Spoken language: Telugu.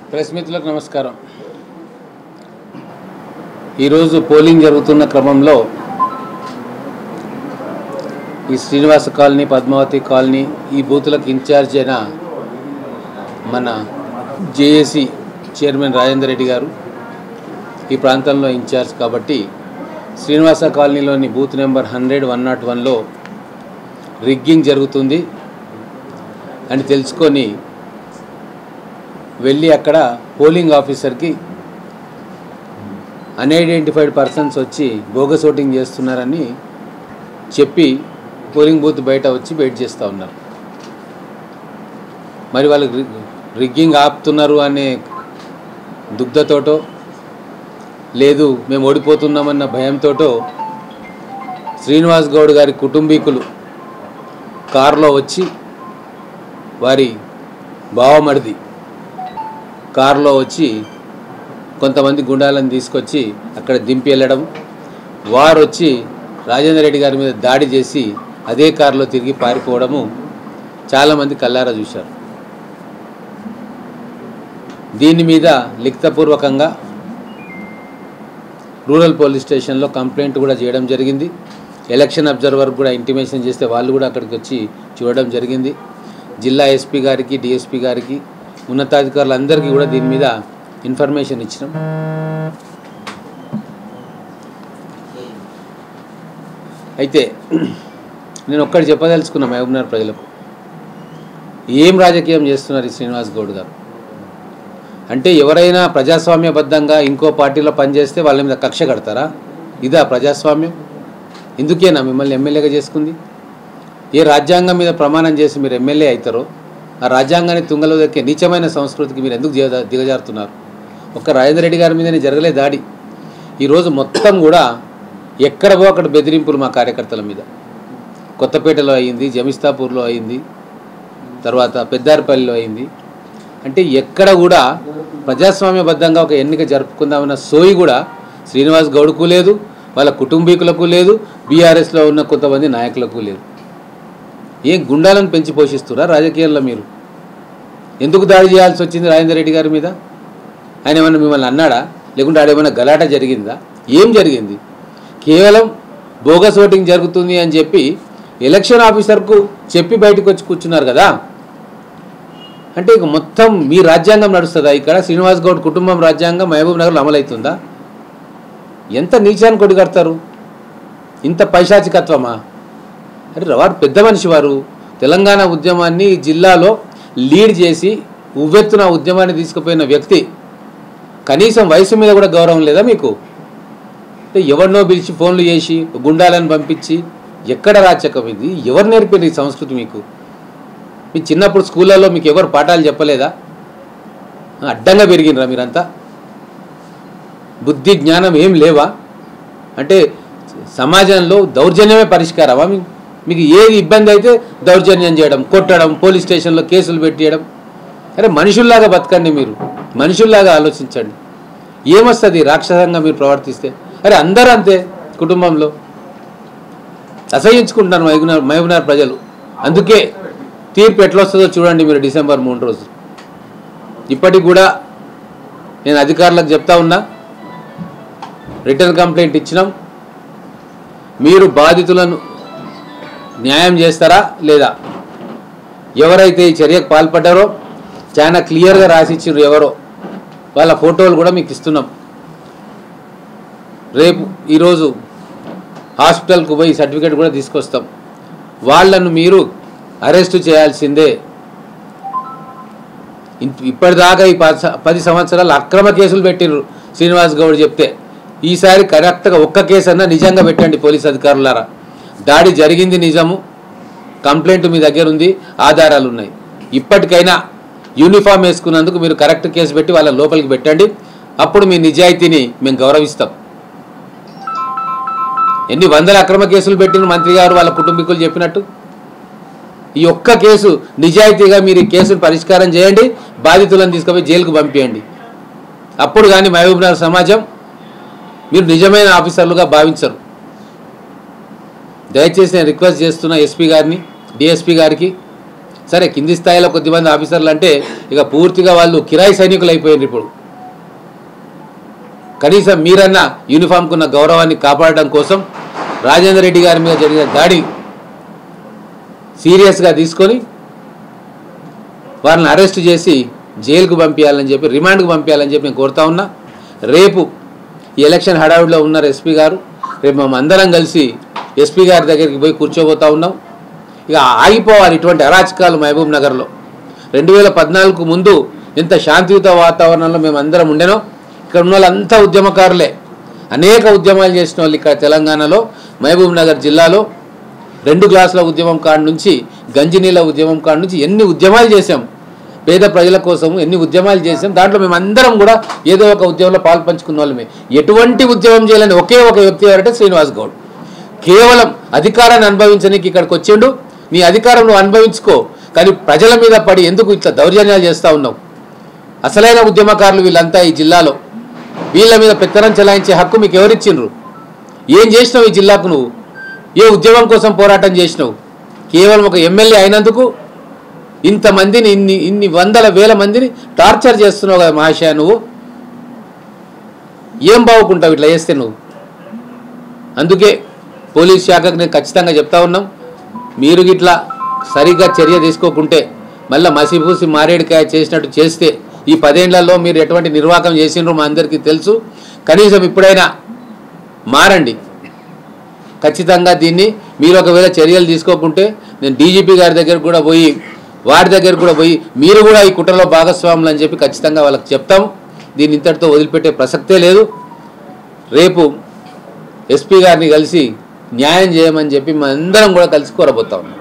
ప్రెస్ మిత్రులకు నమస్కారం ఈరోజు పోలింగ్ జరుగుతున్న క్రమంలో ఈ శ్రీనివాస కాలనీ పద్మావతి కాలనీ ఈ బూతులకు ఇన్ఛార్జ్ అయిన మన జేఏసీ చైర్మన్ రాజేందర్ రెడ్డి గారు ఈ ప్రాంతంలో ఇన్ఛార్జ్ కాబట్టి శ్రీనివాస కాలనీలోని booth number hundred one not వన్లో రిగ్గింగ్ జరుగుతుంది అని తెలుసుకొని వెళ్ళి అక్కడ పోలింగ్ ఆఫీసర్కి అన్ఐడెంటిఫైడ్ పర్సన్స్ వచ్చి బోగస్ ఓటింగ్ చేస్తున్నారని చెప్పి పోలింగ్ బూత్ బయట వచ్చి వెయిట్ చేస్తూ ఉన్నారు మరి వాళ్ళు రి- రిగ్గింగ్ ఆపుతున్నారు అనే దుగ్ధతోటో లేదు మేము ఓడిపోతున్నామన్న భయంతోటో శ్రీనివాస్ గౌడ్ గారి కుటుంబీకులు కారులో వచ్చి వారి బావమరిది కారులో వచ్చి కొంతమంది గుండాలను తీసుకొచ్చి అక్కడ దింపి వెళ్ళడం వారు వచ్చి రాజేంద్ర రెడ్డి గారి మీద దాడి చేసి అదే కారులో తిరిగి పారిపోవడము చాలామంది కల్లారా చూశారు దీని మీద లిఖితపూర్వకంగా రూరల్ పోలీస్ స్టేషన్లో కంప్లైంట్ కూడా చేయడం జరిగింది ఎలక్షన్ అబ్జర్వర్ కూడా ఇంటిమేషన్ చేస్తే వాళ్ళు కూడా అక్కడికి వచ్చి చూడడం జరిగింది జిల్లా ఎస్పీ గారికి డిఎస్పీ గారికి ఉన్నతాధికారులందరికీ కూడా దీని మీద ఇన్ఫర్మేషన్ ఇచ్చినాం అయితే నేను ఒక్కటి చెప్పదలుచుకున్నా మహబూబ్నగర్ ప్రజలకు ఏం రాజకీయం చేస్తున్నారు ఈ శ్రీనివాస్ గౌడ్ గారు అంటే ఎవరైనా ప్రజాస్వామ్యబద్ధంగా ఇంకో పార్టీలో పనిచేస్తే వాళ్ళ మీద కక్ష కడతారా ఇదా ప్రజాస్వామ్యం ఇందుకేనా మిమ్మల్ని ఎమ్మెల్యేగా చేసుకుంది ఏ రాజ్యాంగం మీద ప్రమాణం చేసి మీరు ఎమ్మెల్యే అవుతారో ఆ రాజ్యాంగాన్ని తుంగలో దక్కే నీచమైన సంస్కృతికి మీరు ఎందుకు దిగజా- దిగజారుతున్నారు ఒక్క రాజేంద్ర రెడ్డి గారి మీదనే జరగలే దాడి ఈరోజు మొత్తం కూడా ఎక్కడ పో అక్కడ బెదిరింపులు మా కార్యకర్తల మీద కొత్తపేటలో అయింది జమిస్తాపూర్లో అయింది తర్వాత పెద్దారపల్లిలో అయింది అంటే ఎక్కడ కూడా ప్రజాస్వామ్యబద్ధంగా ఒక ఎన్నిక జరుపుకుందామన్న సోయి కూడా శ్రీనివాస్ గౌడ్కు లేదు వాళ్ళ కుటుంబీకులకు లేదు బీఆర్ఎస్లో ఉన్న కొంతమంది నాయకులకు లేదు ఏ గుండాలను పెంచి పోషిస్తురా రాజకీయాల్లో మీరు ఎందుకు దాడి చేయాల్సి వచ్చింది రాజేందర్ రెడ్డి గారి మీద ఆయన ఏమన్నా మిమ్మల్ని అన్నాడా లేకుంటే ఆడేమైనా గలాట జరిగిందా ఏం జరిగింది కేవలం బోగస్ ఓటింగ్ జరుగుతుంది అని చెప్పి ఎలక్షన్ ఆఫీసర్కు చెప్పి బయటకు వచ్చి కూర్చున్నారు కదా అంటే ఇక మొత్తం మీ రాజ్యాంగం నడుస్తుందా ఇక్కడ శ్రీనివాస్ గౌడ్ కుటుంబం రాజ్యాంగం మహబూబ్ నగర్లో అమలవుతుందా ఎంత నీచాన్ని కొడిగడతారు ఇంత పైశాచికత్వమా అరే వారు పెద్ద మనిషి వారు తెలంగాణ ఉద్యమాన్ని ఈ జిల్లాలో లీడ్ చేసి ఉవ్వెత్తున ఆ ఉద్యమాన్ని తీసుకుపోయిన వ్యక్తి కనీసం వయసు మీద కూడా గౌరవం లేదా మీకు అంటే ఎవరినో పిలిచి ఫోన్లు చేసి గుండాలను పంపించి ఎక్కడ రాచకం ఇది ఎవరు నేర్పారు ఈ సంస్కృతి మీకు మీ చిన్నప్పుడు స్కూళ్ళల్లో మీకు ఎవరు పాఠాలు చెప్పలేదా అడ్డంగా పెరిగినరా మీరంతా బుద్ధి జ్ఞానం ఏం లేవా అంటే సమాజంలో దౌర్జన్యమే పరిష్కారమా మీ- మీకు ఏది ఇబ్బంది అయితే దౌర్జన్యం చేయడం కొట్టడం పోలీస్ స్టేషన్లో కేసులు పెట్టేయడం అరే మనుషుల్లాగా బతకండి మీరు మనుషుల్లాగా ఆలోచించండి ఏమొస్తుంది రాక్షసంగా మీరు ప్రవర్తిస్తే అరే అందరూ అంతే కుటుంబంలో అసహించుకుంటున్నారు మహబూబ్నగర్ మహబూబ్నగర్ ప్రజలు అందుకే తీర్పు ఎట్లా వస్తుందో చూడండి మీరు డిసెంబర్ మూడు రోజు ఇప్పటికి కూడా నేను అధికారులకు చెప్తా ఉన్నా రిటర్న్ కంప్లైంట్ ఇచ్చినాం మీరు బాధితులను న్యాయం చేస్తారా లేదా ఎవరైతే ఈ చర్యకు పాల్పడ్డారో చాలా క్లియర్గా రాసిచ్చారు ఎవరో వాళ్ళ ఫోటోలు కూడా మీకు ఇస్తున్నాం రేపు ఈరోజు హాస్పిటల్కు పోయి సర్టిఫికేట్ కూడా తీసుకొస్తాం వాళ్ళను మీరు అరెస్ట్ చేయాల్సిందే ఇన్- ఇప్పటిదాకా ఈ పది స- పది సంవత్సరాలు అక్రమ కేసులు పెట్టిర్రు శ్రీనివాస్ గౌడ్ చెప్తే ఈసారి కరెక్ట్గా ఒక్క కేసు అన్నా నిజంగా పెట్టండి పోలీస్ అధికారులారా దాడి జరిగింది నిజము కంప్లైంట్ మీ దగ్గర ఉంది ఆధారాలు ఉన్నాయి ఇప్పటికైనా యూనిఫామ్ వేసుకున్నందుకు మీరు కరెక్ట్ కేసు పెట్టి వాళ్ళ లోపలికి పెట్టండి అప్పుడు మీ నిజాయితీని మేము గౌరవిస్తాం ఎన్ని వందల అక్రమ కేసులు పెట్టిన మంత్రి గారు వాళ్ళ కుటుంబీకులు చెప్పినట్టు ఈ ఒక్క కేసు నిజాయితీగా మీరు ఈ కేసును పరిష్కారం చేయండి బాధితులను తీసుకుపోయి జైలుకు పంపించండి అప్పుడు కానీ మహబూబ్నగర్ సమాజం మీరు నిజమైన ఆఫీసర్లుగా భావించరు దయచేసి నేను రిక్వెస్ట్ చేస్తున్న ఎస్పీ గారిని డిఎస్పీ గారికి సరే కింది స్థాయిలో కొద్దిమంది ఆఫీసర్లు అంటే ఇక పూర్తిగా వాళ్ళు కిరాయి సైనికులు అయిపోయారు ఇప్పుడు కనీసం మీరన్నా యూనిఫామ్కు ఉన్న గౌరవాన్ని కాపాడడం కోసం రాజేందర్ రెడ్డి గారి మీద జరిగిన దాడి సీరియస్గా తీసుకొని వారిని అరెస్ట్ చేసి జైలుకు పంపించాలని చెప్పి రిమాండ్కు పంపించాలని చెప్పి నేను కోరుతా ఉన్నా రేపు ఈ ఎలక్షన్ హడావిడిలో ఉన్నారు ఎస్పీ గారు రేపు మేము అందరం కలిసి ఎస్పీ గారి దగ్గరికి పోయి కూర్చోబోతా ఉన్నాం ఇక ఆగిపోవాలి ఇటువంటి అరాచకాలు మహబూబ్ నగర్లో రెండు వేల పద్నాలుగు ముందు ఎంత శాంతియుత వాతావరణంలో మేము అందరం ఉండేనో ఇక్కడ ఉన్న వాళ్ళంతా ఉద్యమకారులే అనేక ఉద్యమాలు చేసిన వాళ్ళు ఇక్కడ తెలంగాణలో మహబూబ్ నగర్ జిల్లాలో రెండు గ్లాసుల ఉద్యమం కాడ నుంచి గంజినీళ్ళ ఉద్యమం కాడ నుంచి ఎన్ని ఉద్యమాలు చేశాం పేద ప్రజల కోసం ఎన్ని ఉద్యమాలు చేశాం దాంట్లో మేము అందరం కూడా ఏదో ఒక ఉద్యమంలో పాలు పంచుకున్న వాళ్ళమే ఎటువంటి ఉద్యమం చేయాలని ఒకే ఒక వ్యక్తి ఎవరంటే శ్రీనివాస్ గౌడ్ కేవలం అధికారాన్ని అనుభవించడానికి ఇక్కడికి వచ్చిండు నీ అధికారం నువ్వు అనుభవించుకో కానీ ప్రజల మీద పడి ఎందుకు ఇట్లా దౌర్జన్యాలు చేస్తూ ఉన్నావు అసలైన ఉద్యమకారులు వీళ్ళంతా ఈ జిల్లాలో వీళ్ళ మీద పెత్తనం చెలాయించే హక్కు మీకు ఎవరిచ్చిండ్రు ఏం చేసినావు ఈ జిల్లాకు నువ్వు ఏ ఉద్యమం కోసం పోరాటం చేసినావు కేవలం ఒక ఎమ్మెల్యే అయినందుకు ఇంతమందిని ఇన్ని ఇన్ని వందల వేల మందిని టార్చర్ చేస్తున్నావు కదా మహాశయ నువ్వు ఏం బాగుకుంటావు ఇట్లా చేస్తే నువ్వు అందుకే పోలీస్ శాఖకు నేను ఖచ్చితంగా చెప్తా ఉన్నాం మీరు ఇట్లా సరిగ్గా చర్య తీసుకోకుంటే మళ్ళీ మసిపూసి మారేడుకాయ చేసినట్టు చేస్తే ఈ పదేళ్లలో మీరు ఎటువంటి నిర్వాహకం చేసిండ్రో మా అందరికీ తెలుసు కనీసం ఇప్పుడైనా మారండి ఖచ్చితంగా దీన్ని మీరు ఒకవేళ చర్యలు తీసుకోకుంటే నేను డీజీపీ గారి దగ్గర కూడా పోయి వారి దగ్గర కూడా పోయి మీరు కూడా ఈ కుట్రలో భాగస్వాములు అని చెప్పి ఖచ్చితంగా వాళ్ళకి చెప్తాం దీన్ని ఇంతటితో వదిలిపెట్టే ప్రసక్తే లేదు రేపు ఎస్పీ గారిని కలిసి న్యాయం చేయమని చెప్పి మా అందరం కూడా కలిసి కోరబోతా ఉన్నాం